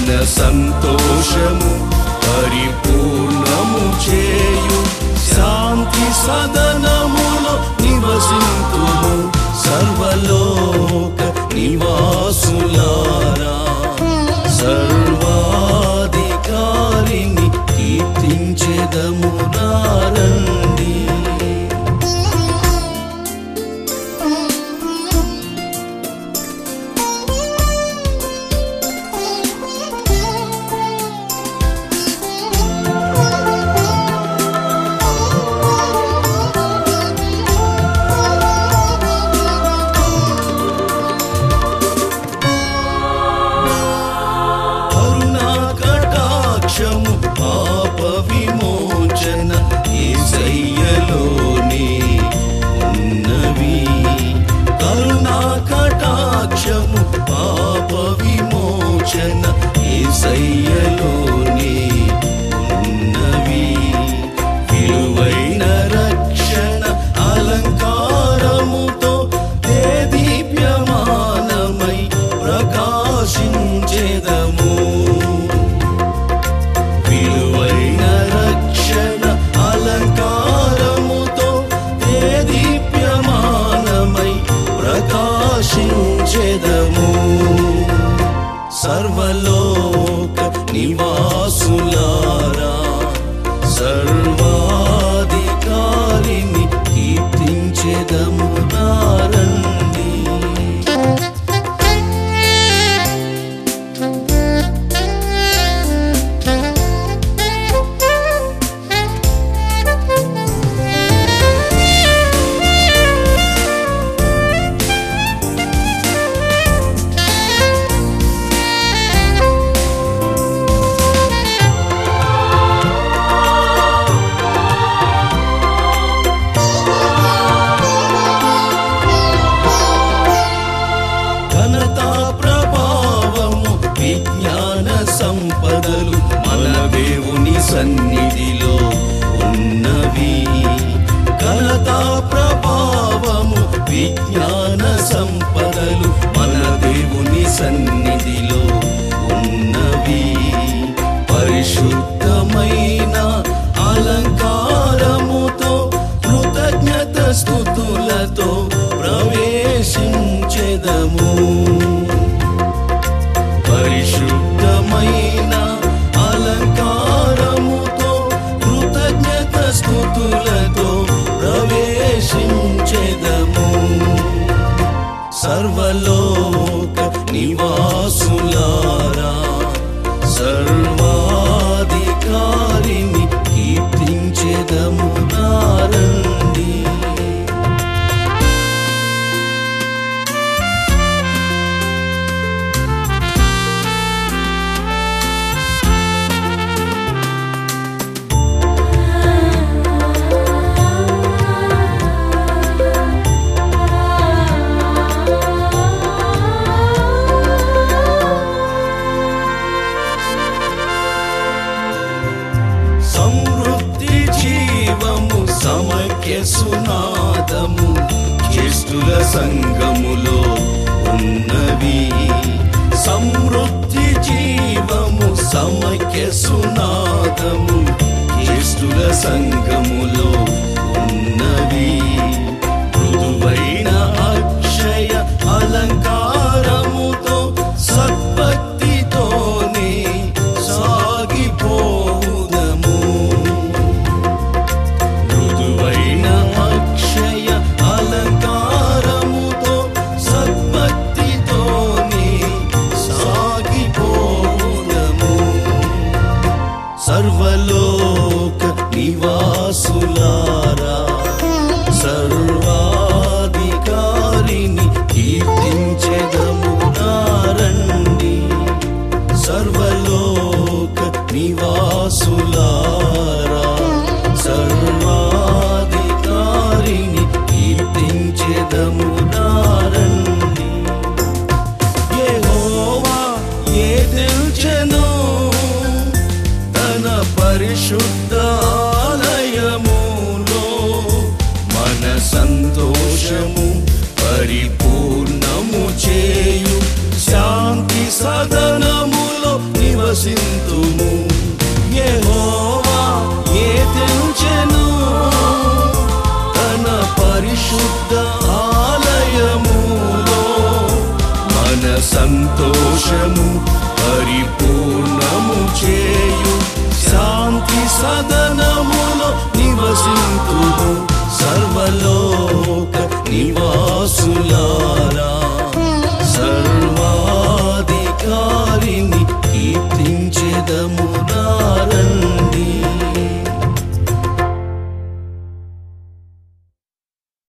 మన సంతోషము పరిపూర్ణము చేయు శాంతి సదనములో నివసింతుము సర్వలోక నివాసులారా సర్వాధికారిని కీర్తించెదము నారండి కరుణా కటాక్షము పాప విమోచన ఏసయ్యలోనే ఉన్నవి కరుణా కటాక్షము పాప విమోచన ఏసయ్యలోనే ఉన్నవి విలువైన రక్షణ అలంకారముతో దేదీప్యమానమై ప్రకాశించెదము విలువైన రక్షణ అలంకారముతో దేదీప్యమానమై ప్రకాశించెదము సర్వలోక నివాసులారా సర్వాధికారిని కీర్తించెదము నారండి ఘనతా ప్రభావము విజ్ఞాన సంపదలు మన దేవుని సన్నిధిలో ఉన్నవి ఘనతా ప్రభావము విజ్ఞాన సంపదలు మన దేవుని సన్నిధిలో ఉన్నవి పరిశుద్ధమైన అలంకారముతో కృతజ్ఞత స్థుతులతో ప్రవేశించెదము పరిశుద్ధమైన అలంకారముతో కృతజ్ఞత స్థుతులతో ప్రవేశించెదము సర్వలోక నివాసులారా సర్వాధికారిని కీర్తించెదము నారండి సమృద్ధి జీవము సమైక్య సునాదము జ్యేష్ఠుల సంగములో ఉన్నవి సమృద్ధి జీవము సమైక్య సునాదము జ్యేష్ఠుల సంగములో ఉన్నవి మృదువైన అక్షయ అలంకారముతో సద్భక్తితోనే సాగిపోదము మృదువైన అక్షయ అలంకారముతో సద్భక్తితోనే సాగిపోదము సర్వలోక నివాసులారా సర్వాధికారిని కీర్తించెదము నారండి సర్వలోక నివాసులారా సర్వాధికారిని కీర్తించెదము నారండి యెహోవా ఏ తెల్చెను తన పరిశుద్ధ